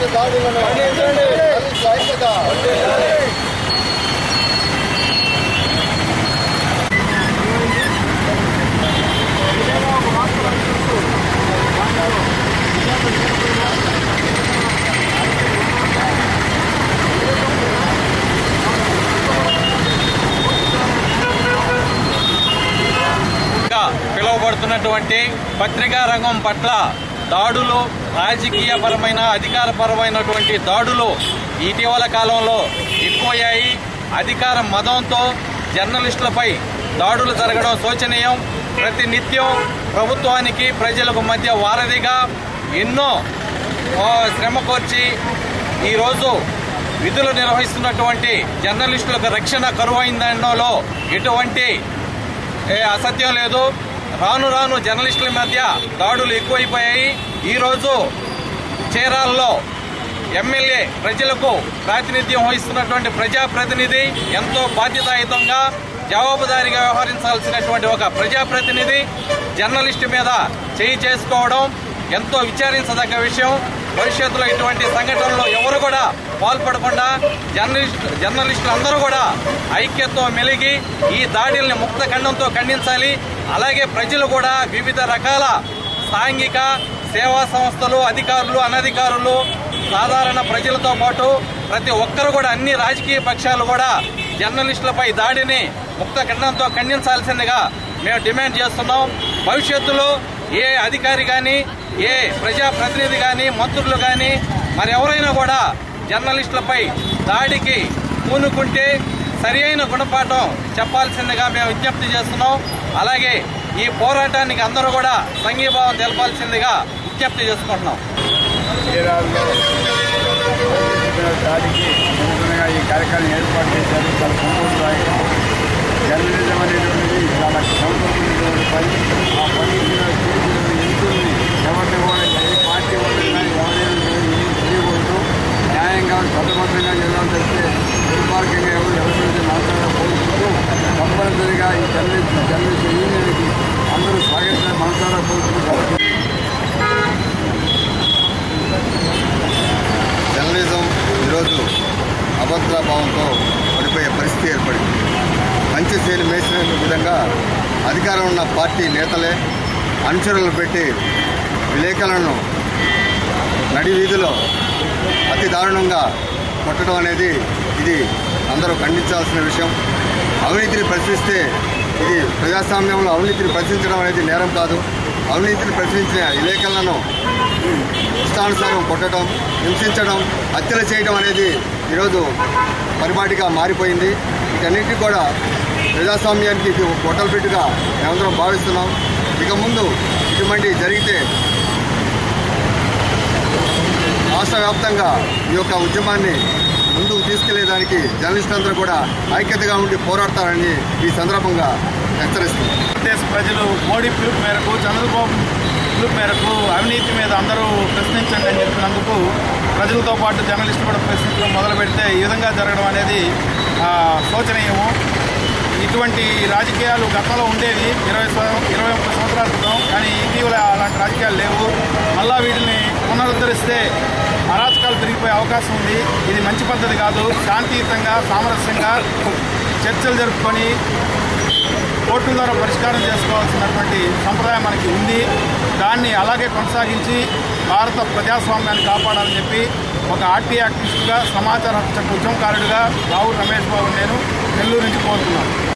journalist దాడులను journalist ఐక్యత గా పిలువబడుతున్నటువంటి పత్రికా రంగం పట్ల దాడులు రాజకీయపరమైన అధికారపరమైనటువంటి దాడులు ఇటీవల కాలంలో ఎక్కువయ్యాయి అధికార మదంతో జర్నలిస్టులపై దాడులు జరగడం శోచనీయం ప్రతి నిత్యం ప్రభుత్వానికి ప్రజలకు మధ్య వారధిగా ఎన్నో ఆ, శ్రమ కోర్చి ఈరోజు విధులు నిర్వహిస్తున్నటువంటి జర్నలిస్టులకు రక్షణ కరువైందనలో ఎటువంటి ఏ అసత్యం లేదు రాను రాను జర్నలిస్టుల మధ్య దాడులు ఎక్కువైపోయాయి ఈరోజు చీరాల్లో ఎమ్మెల్యే ప్రజలకు ప్రాతినిధ్యం వహిస్తున్నటువంటి ప్రజాప్రతినిధి ఎంతో బాధ్యతాయుతంగా జవాబుదారీగా వ్యవహరించాల్సినటువంటి ఒక ప్రజాప్రతినిధి జర్నలిస్టు మీద చేయి చేసుకోవడం ఎంతో విచారించదగ్గ విషయం భవిష్యత్తులో ఇటువంటి సంఘటనలు ఎవరు కూడా పాల్పడకుండా జర్నలిస్ట్ జర్నలిస్టులు అందరూ కూడా ఐక్యతతో మెలిగి ఈ దాడుల్ని ముక్త ఖండంతో ఖండించాలి అలాగే ప్రజలు కూడా వివిధ రకాల సాంఘిక సేవా సంస్థలు అధికారులు అనధికారులు సాధారణ ప్రజలతో పాటు ప్రతి ఒక్కరు కూడా అన్ని రాజకీయ పక్షాలు కూడా జర్నలిస్టులపై దాడిని ముక్త ఖండంతో ఖండించాల్సిందిగా మేము డిమాండ్ చేస్తున్నాం భవిష్యత్తులో ఏ అధికారి కానీ ఏ ప్రజాప్రతినిధి కానీ మంత్రులు కానీ మరి ఎవరైనా కూడా జర్నలిస్టులపై దాడికి పూనుకుంటే సరి అయిన గుణపాఠం చెప్పాల్సిందిగా మేము విజ్ఞప్తి చేస్తున్నాం అలాగే ఈ పోరాటానికి అందరూ కూడా సంఘీభావం తెలపాల్సిందిగా విజ్ఞప్తి చేసుకుంటున్నాం చీరాల్లో దాడికి అనుగుణంగా ఈ కార్యక్రమం ఏర్పాటు చేశారు చాలా సంతోషదాయకం జర్నలిజం అనేటువంటిది చాలా సంతోషమైనటువంటి పని ఆ పని మీద చేసిన ఎందుకుని ఎవరిని కూడా ఏ పార్టీ వాళ్ళైనా ఎవరైనా సరే ఏం చేయకూడదు న్యాయంగా చట్టబద్ధంగా చేయాలని చెప్తే దుర్మార్గంగా ఎవరు ఎవరైతే మాట్లాడాలో కోరుకుంటూ తప్పనిసరిగా ఈ జర్నలిస్ట్ జర్నలిస్ట్ యూనియన్కి అందరూ స్వాగతించాలని మనసారా కోరుకుంటూ జర్నలిజం ఈరోజు అభద్రభావంతో పడిపోయే పరిస్థితి ఏర్పడింది మంచి శైలి మేసిన విధంగా అధికారం ఉన్న పార్టీ నేతలే అనుచరులు పెట్టి విలేకరులను నడి వీధిలో అతి దారుణంగా కొట్టడం అనేది ఇది అందరూ ఖండించాల్సిన విషయం అవినీతిని ప్రశ్నిస్తే ఇది ప్రజాస్వామ్యంలో అవినీతిని ప్రశ్నించడం అనేది నేరం కాదు అవినీతిని ప్రశ్నించిన విలేకరులను ఇష్టానుసారం కొట్టడం హింసించడం హత్యలు చేయడం అనేది ఈరోజు పరిపాటిగా మారిపోయింది వీటన్నిటికీ కూడా ప్రజాస్వామ్యానికి ఇది ఒక గొట్టలు పెట్టుగా మేమందరం భావిస్తున్నాం ఇక ముందు ఇటువంటి జరిగితే రాష్ట్ర వ్యాప్తంగా ఈ యొక్క ఉద్యమాన్ని ముందుకు తీసుకెళ్లేదానికి జర్నలిస్టులందరూ కూడా ఐక్యతగా ఉండి పోరాడతారని ఈ సందర్భంగా హెచ్చరిస్తున్నాం దేశ ప్రజలు మోడీ పిలుపు మేరకు చంద్రబాబు పిలుపు మేరకు అవినీతి మీద అందరూ ప్రశ్నించండి అని చెప్పినందుకు ప్రజలతో పాటు జర్నలిస్టులు కూడా ప్రశ్నించడం మొదలు పెడితే ఈ విధంగా జరగడం అనేది ఆ, శోచనీయము ఇటువంటి రాజకీయాలు గతంలో ఉండేవి ఇరవై సం- ఇరవై ముప్పై సంవత్సరాల క్రితం కానీ ఇటీవల అలాంటి రాజకీయాలు లేవు మళ్ళా వీటిని పునరుద్ధరిస్తే అరాచకాలు పెరిగిపోయే అవకాశం ఉంది ఇది మంచి పద్ధతి కాదు శాంతియుతంగా సామరస్యంగా చర్చలు జరుపుకొని కోర్టుల ద్వారా పరిష్కారం చేసుకోవాల్సినటువంటి సంప్రదాయం మనకి ఉంది దాన్ని అలాగే కొనసాగించి భారత ప్రజాస్వామ్యాన్ని కాపాడాలని చెప్పి ఒక ఆర్టీ యాక్టివిస్ట్గా సమాచార హక్కు చట్ట ఉద్యమకారుడిగా రావు రమేష్ బాబు నేను నెల్లూరు నుంచి కోరుతున్నాను